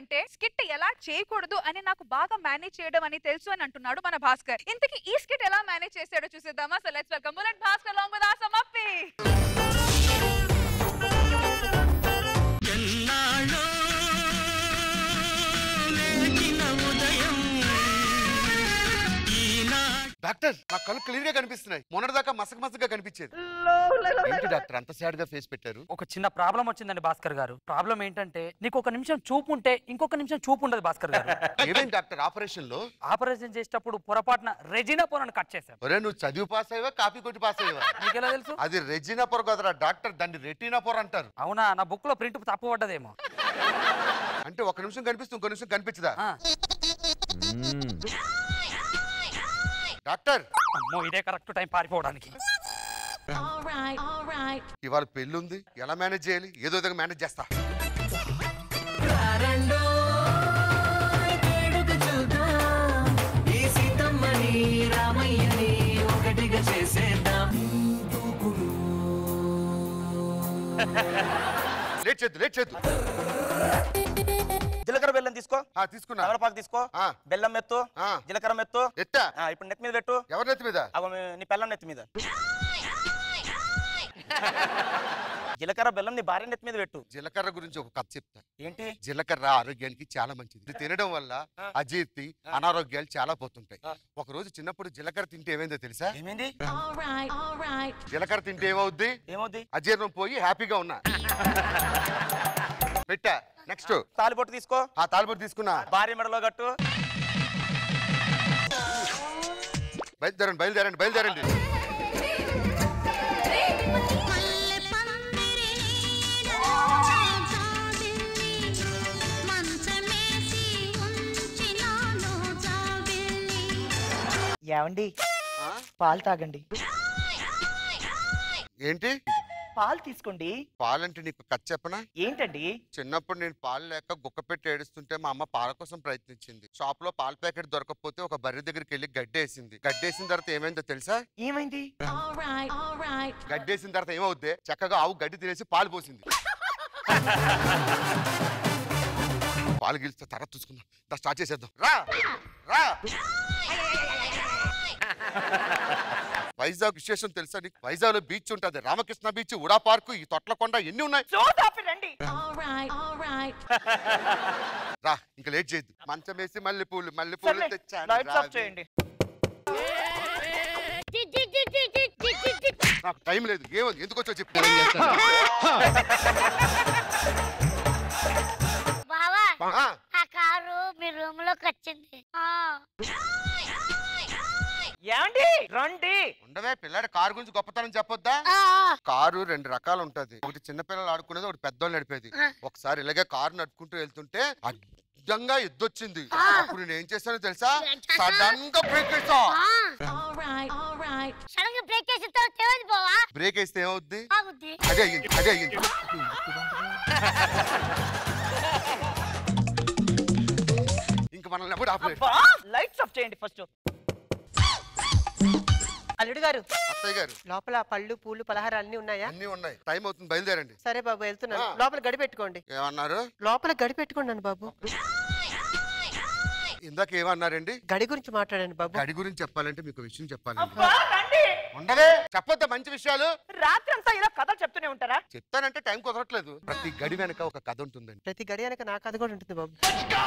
ఎందుకంటే స్కిట్ ఎలా చేయకూడదు అని నాకు బాగా మేనేజ్ చేయడం అని తెలుసు అని అంటున్నాడు మన భాస్కర్ ఇంతకీ ఈ స్కిట్ ఎలా మేనేజ్ చేశాడో చూసేద్దామా so let's welcome Bullet Bhaskar long with awesome Appi ఎన్నాళ్ళో లేచిన ఉదయం ఈనాడు డాక్టర్ నా కళ్ళు క్లియర్ గా కనిపిస్తున్నాయి మొన్నటిదాకా మసక మసకగా కనిపించేది ఏంటి డాక్టర్ అంత సాడ్ గా ఫేస్ పెట్టారు ఒక చిన్న ప్రాబ్లం వచ్చిందండి భాస్కర్ గారు ప్రాబ్లం ఏంటంటే నీకు ఒక నిమిషం చూపు ఉంటే ఇంకొక నిమిషం చూపు ఉండదు భాస్కర్ గారు ఏమేం డాక్టర్ ఆపరేషన్ లో ఆపరేషన్ చేసేటప్పుడు పొరపాటున రెజినా పొరను కట్ చేశాం ఒరే నువ్వు చదివి పాస్ అయ్యవా కాపీ కొట్టి పాస్ అయ్యవా నీకెలా తెలుసు అది రెజినా పొర కదరా డాక్టర్ దాన్ని రెటీనా పొర అంటారు అవునా నా బుక్ లో ప్రింట్ తప్పు పడ్డదేమో అంటే ఒక నిమిషం కనిపిస్తుంది ఇంకో నిమిషం కనిపించదా ఆ, డాక్టర్ అమ్మో ఇదే కరెక్ట్ టైం పారిపోవడానికి Alright, alright. ఇవాళ పెళ్లి ఉంది ఎలా మేనేజ్ చేయాలి ఏదో విధంగా మేనేజ్ చేస్తా రెండో వేడుక చూద్దాం ఈ సీతమ్మని రామయ్యని ఒకటిగా చేసేద్దాం లేట్ చేద్దు లేట్ చేద్దు జీలకర్ర బెల్లం తీసుకో ఆ, తీసుకున్నా తమలపాకు తీసుకో ఆ. బెల్లం మెత్తు ఆ. జీలకర్ర మెత్తు ఎత్తా ఆ, ఇప్పుడు నెత్తి మీద పెట్టు ఎవరి నెత్తి మీద అగో మీ- నీ పెళ్ళం నెత్తి మీద జీలకర్ర బెల్లం నీ భార్య నెత్తి మీద పెట్టు జీలకర్ర గురించి ఒక కథ చెప్తా ఏంటి జీలకర్ర ఆరోగ్యానికి చాలా మంచిది ఇది తినడం వల్ల అజీర్తి అనారోగ్యాలు చాలా పోతుంటాయి ఆ. ఒక రోజు చిన్నప్పుడు జీలకర్ర తింటే ఏమైందో తెలుసా ఏమైంది Alright, alright. జీలకర్ర తింటే ఏమవుద్ది ఏమవుద్ది అజీర్ణం పోయి హ్యాపీగా ఉన్నా పెట్టా నెక్స్ట్ తాలిపొట్టు తీసుకో ఆ తాలిబొట్టు తీసుకున్నా భార్య మెడలో కట్టు బయలుదేరండి బయలుదేరండి బయలుదేరండి మల్లె పందిరి నీడలో జాబిల్లి మంచమేసి ఉంచినాను జాబిల్లి ఏమండి ఆ? పాలు తాగండి ఏంటి పాలు తీసుకోండి పాలంటే నీకు కథ చెప్పనా ఏంటండి చిన్నప్పుడు నేను పాలు లేక గుక్క పెట్టి ఏడుస్తుంటే మా అమ్మ పాల కోసం ప్రయత్నించింది షాప్ లో పాల ప్యాకెట్ దొరకకపోతే ఒక బర్రె దగ్గరికి వెళ్ళి గడ్డేసింది గడ్డేసిన తర్వాత ఏమైందో తెలుసా ఏమైంది Alright, alright. గడ్డేసిన తర్వాత ఏమవుద్ది చక్కగా ఆవు గడ్డి తినేసి పాలు పోసింది పాలు గెలిస్తే తర్వాత చూసుకుందాం దా స్టార్ట్ చేసేద్దాం రా రా వైజాగ్ విశేషం తెలుసా నీకు వైజాగ్ లో బీచ్ ఉంటది రామకృష్ణ బీచ్ ఉడా పార్కు ఈ తొట్లకొండ ఎన్ని ఉన్నాయి చూసాపి రండి Alright, alright. రా ఇంకా లేట్ చేయద్దు మంచం వేసి మల్లె పూలు మల్లె పూలు సర్లే తెచ్చాను లైట్స్ ఆఫ్ రావి. చేయండి నాకు టైం లేదు ఏముంది ఎందుకు వచ్చో చెప్పు బావా ఆ, ఆ కారు మీ రూమ్ లోకి వచ్చింది ఆ. ఏమండి రండి ఉండవే పిల్లాడి కారు గురించి గొప్పతనం చెప్పొద్దా ఆ, ఆ. కారు రెండు రకాలు ఉంటది ఒకటి చిన్నపిల్లలు ఆడుకునేది ఒకటి పెద్దోళ్ళు నడిపేది ఒకసారి ఇలాగే కారు నడుపుకుంటూ వెళ్తుంటే అడ్డంగా ఎద్దొచ్చింది అప్పుడు నేను ఏం చేశానో తెలుసా సడన్ గా బ్రేక్ వేసా ఆ. Alright, alright. సడన్ గా బ్రేక్ చేసిన తర్వాత ఏమైంది బావా బ్రేక్ వేస్తే ఏమవుద్ది ఆగుద్ది అదే అయ్యింది అదే అయ్యింది ఇంక మనల్ని ఎవడు ఆపలేడు బా లైట్స్ ఆఫ్ చేయండి ఫస్ట్ అల్లుడు గారు అత్తయ్య గారు లోపల పళ్ళు పూలు పలహారాలు అన్ని ఉన్నాయా అన్ని ఉన్నాయి టైం అవుతుంది బయలుదేరండి సరే బాబు వెళ్తున్నాను ఆ. లోపల గడి పెట్టుకోండి ఏమన్నారు లోపల గడి పెట్టుకోండి బాబు ఇందాక ఏమన్నారండి గడి గురించి మాట్లాడండి బాబు గడి గురించి చెప్పాలంటే మీకు విషయం చెప్పాలండి అబ్బా రండి ఉండవే చెప్పొద్దా మంచి విషయాలు రాత్రి అంతా ఇలా కథలు చెప్తూనే ఉంటారా చెప్తానంటే టైం కుదరట్లేదు ప్రతి గడి వెనక ఒక కథ ఉంటుందండి ప్రతి గడి వెనక నా కథ కూడా ఉంటుంది బాబు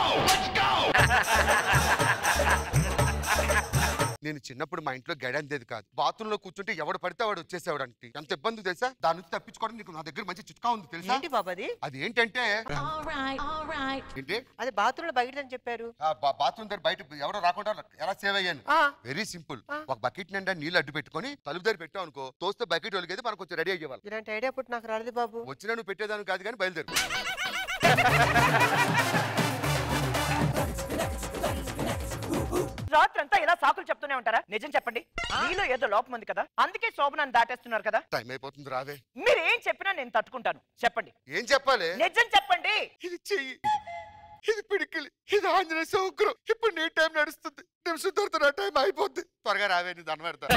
నేను చిన్నప్పుడు మా ఇంట్లో గడి అందేది కాదు బాత్రూమ్ లో కూర్చుంటే ఎవడు పడితే వాడు వచ్చేసేవాడానికి ఎంత ఇబ్బంది తెలుసా దాని నుంచి తప్పించుకోవడం నీకు నా దగ్గర మంచి చిట్కా ఉంది తెలుసా ఏంటి బాబు అది అది ఏంటంటే Alright, alright. ఏంటి అది బాత్రూమ్ లో బయట అని చెప్పారు ఆ బా- బాత్రూమ్ దగ్గర బయట ఎవడో రాకుండా ఎలా సేవ్ అయ్యాను ఆ, వెరీ సింపుల్ ఆ. ఒక బకెట్ నిండా నీళ్ళు అడ్డు పెట్టుకొని తలుపు దగ్గర పెట్టావు అనుకో తోస్తే బకెట్ ఒలిగేది మనకు కొంచెం రెడీ అయ్యేవాళ్ళు ఇలాంటి ఐడియా పుట్టి నాకు రాలేదు బాబు వచ్చినా నువ్వు పెట్టేదాన్ని కాదు కానీ బయలుదేరు రాత్రి అంతా ఇలా సాకులు చెప్తూనే ఉంటారా నిజం చెప్పండి మీలో ఏదో లోపం ఉంది కదా అందుకే శోభనాన్ని దాటేస్తున్నారు కదా టైం అయిపోతుంది రావే మీరు ఏం చెప్పినా నేను తట్టుకుంటాను చెప్పండి ఏం చెప్పాలి నిజం చెప్పండి ఇది చెయ్యి ఇది పిడికిలి ఇది ఆంజనేయ సౌకర్యం ఇప్పుడు నీ టైం నడుస్తుంది నిమిషం తర్వాత నా టైం అయిపోద్ది త్వరగా రావే నీ దండ పెడతా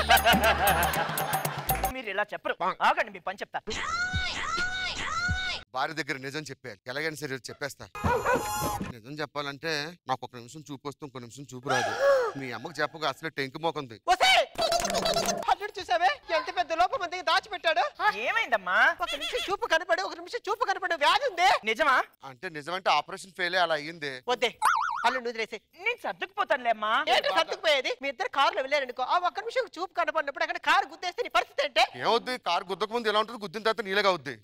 మీరు ఇలా చెప్పరు ఆగండి మీ పని చెప్తా భార్య దగ్గర నిజం చెప్పేయాలి ఎలాగైనా సరే చెప్పేస్తా నిజం నిజం చెప్పాలంటే నాకు ఒక నిమిషం చూపు వస్తే ఇంకో నిమిషం చూపు రాదు మీ అమ్మకి చెప్పగా అసలు టెంకి మోకుంది వసే అల్లుడు చూసావే ఎంత పెద్ద లోపం మంది దాచిపెట్టాడు ఏమైందమ్మా ఒక నిమిషం చూపు కనపడు ఒక నిమిషం చూపు కనపడు వ్యాధి ఉంది నిజమా అంటే నిజమంటే ఆపరేషన్ ఫెయిల్ అలా అయ్యింది వద్దే అల్లుడు వదిలేసి నేను సర్దుకుపోతానులే అమ్మా ఏంటి సర్దుకుపోయేది మీ ఇద్దరు కారులో వెళ్ళారనుకో ఆ ఒక్క నిమిషం చూపు కనపడినప్పుడు అక్కడ కారు గుద్దేస్తే నీ పరిస్థితి ఏంటే ఏమవుద్ది కారు గుద్దక ముందు ఎలా ఉంటుంది గుద్దిన తర్వాత నీళ్ళగా అవుద్ది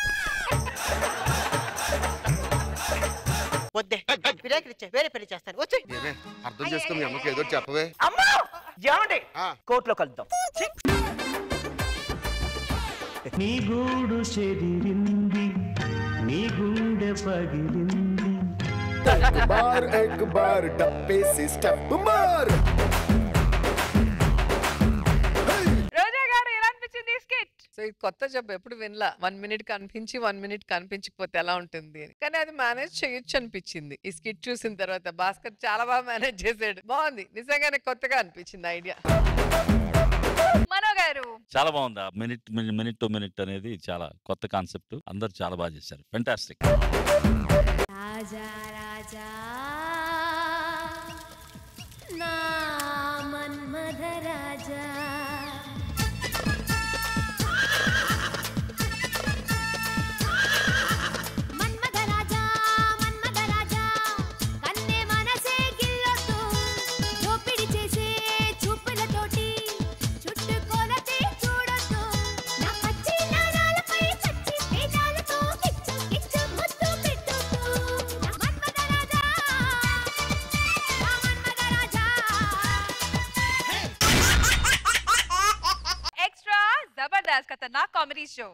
వద్దే విడాకులు ఇచ్చే వేరే పెళ్లి చేస్తాను వచ్చి ఏమే అర్థం చేసుకో మీ అమ్మకి ఏదో ఒకటి చెప్పవే అమ్మా ఏమండి ఆ. కోర్టులో కలుద్దాం ఛీ! నీ గూడు చెదిరింది నీ గుండె పగిలింది बार एक बार डब्बे से स्टेप मार రోజా గారు ఎలా అనిపించింది స్కిట్ సో ఇది కొత్త జాబ్ ఎప్పుడు వినలా వన్ మినిట్ కనిపించి వన్ మినిట్ కనిపించకపోతే ఎలా ఉంటుంది అని కానీ అది మేనేజ్ చేయొచ్చు అనిపించింది ఈ స్కిట్ చూసిన తర్వాత భాస్కర్ చాలా బాగా మేనేజ్ చేసాడు బాగుంది నిజంగానే కొత్తగా అనిపించింది ఐడియా మనో గారు చాలా బాగుంది ఆ మినిట్ మినిట్ టు మినిట్ అనేది చాలా కొత్త కాన్సెప్ట్ అందరు చాలా బాగా చేశారు ఫెంటాస్టిక్ రాజా రాజా నా మన్మధ రాజా మన్మధ రాజా మన్మధ రాజా కన్నే మనసే గిల్లొద్దు దోపిడి చేసే చూపులతోటి చుట్టుకొలతే చూడొద్దు నా పచ్చి నారాలపై పచ్చి పేదాలతో కిచ్చు కిచ్చు ముద్దు పెట్టొద్దు నా మన్మధ రాజా నా మన్మధ రాజా ఎక్స్ట్రా జబర్దస్త్ ఖతర్నాక్ comedy show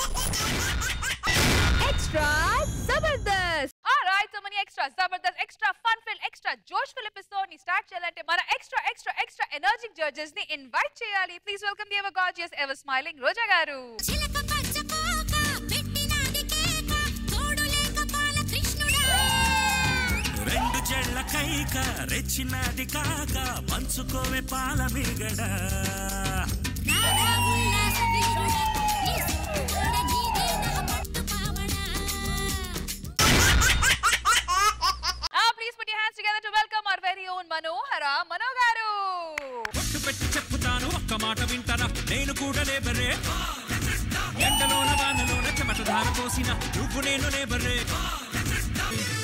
extra Jabardasth alright so many extra Jabardasth extra fun fill extra జోష్ ఫిల్ ఎపిసోడ్ ని స్టార్ట్ చేయాలంటే మన extra extra extra energetic judges ని ఇన్వైట్ చేయాలి please welcome the ever gorgeous ever smiling Roja garu చిలక పచ్చ కోక పెట్టినాది కేక తోడు లేక పాల కృష్ణుడా రెండు చెళ్ళ కైక రెచ్చినది కాక పంచుకోవే పాల మీగడ రారా ఉల్లాస వీరుడా నీ సిక్కుతోడ నీదే నా పట్టు పావడా ఆ please put your hands together to welcome our very own Manohara Mano garu పొట్టు పెట్టి చెప్పుతాను ఒక్క మాట వింటారా నేను కూడా లేబరే ఎండలోన వానలోన చెమట ధార పోసిన నువ్వు నేను లేబరే